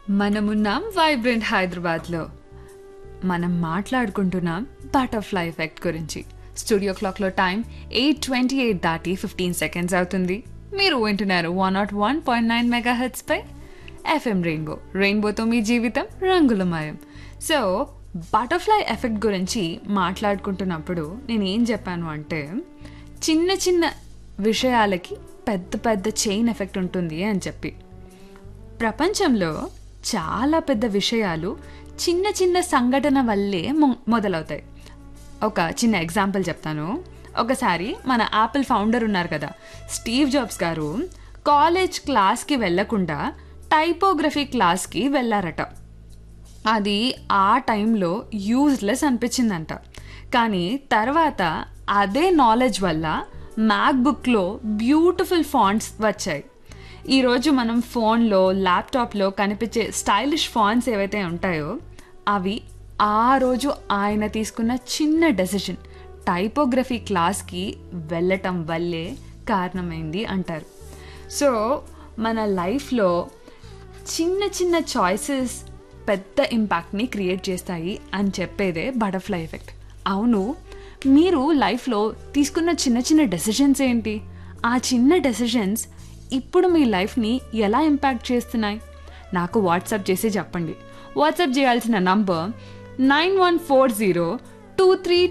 మనమున్నాం వైబ్రెంట్ హైదరాబాద్లో మనం మాట్లాడుకుంటున్నాం బటర్ఫ్లై ఎఫెక్ట్ గురించి స్టూడియో క్లాక్లో టైం ఎయిట్ ట్వంటీ ఎయిట్ దాటి ఫిఫ్టీన్ సెకండ్స్ అవుతుంది మీరు వింటున్నారు one not one point nine mega హెడ్స్పై ఎఫ్ఎం రెయిన్బో రెయిన్బోతో మీ జీవితం రంగులమయం సో బటర్ఫ్లై ఎఫెక్ట్ గురించి మాట్లాడుకుంటున్నప్పుడు నేను ఏం చెప్పాను అంటే చిన్న చిన్న విషయాలకి పెద్ద పెద్ద చైన్ ఎఫెక్ట్ ఉంటుంది అని చెప్పి ప్రపంచంలో చాలా పెద్ద విషయాలు చిన్న చిన్న సంఘటన వల్లే మొ- మొదలవుతాయి ఒక చిన్న ఎగ్జాంపుల్ చెప్తాను ఒకసారి మన యాపిల్ ఫౌండర్ ఉన్నారు కదా స్టీవ్ జాబ్స్ గారు కాలేజ్ క్లాస్కి వెళ్ళకుండా టైపోగ్రఫీ క్లాస్కి వెళ్ళారట అది ఆ టైంలో యూజ్లెస్ అనిపించిందంట కానీ తర్వాత అదే నాలెడ్జ్ వల్ల మ్యాక్బుక్లో బ్యూటిఫుల్ ఫాంట్స్ వచ్చాయి ఈరోజు మనం ఫోన్లో ల్యాప్టాప్లో కనిపించే స్టైలిష్ ఫాంట్స్ ఏవైతే ఉంటాయో అవి ఆ రోజు ఆయన తీసుకున్న చిన్న డెసిషన్ టైపోగ్రఫీ క్లాస్కి వెళ్ళటం వల్లే కారణమైంది అంటారు సో మన లైఫ్లో చిన్న చిన్న చాయిసెస్ పెద్ద ఇంపాక్ట్ని క్రియేట్ చేస్తాయి అని చెప్పేదే బటర్ఫ్లై ఎఫెక్ట్ అవును మీరు లైఫ్లో తీసుకున్న చిన్న చిన్న డెసిషన్స్ ఏంటి ఆ చిన్న డెసిషన్స్ ఇప్పుడు మీ లైఫ్ని ఎలా ఇంపాక్ట్ చేస్తున్నాయి నాకు వాట్సాప్ చేసి చెప్పండి వాట్సాప్ చేయాల్సిన number nine one four zero two three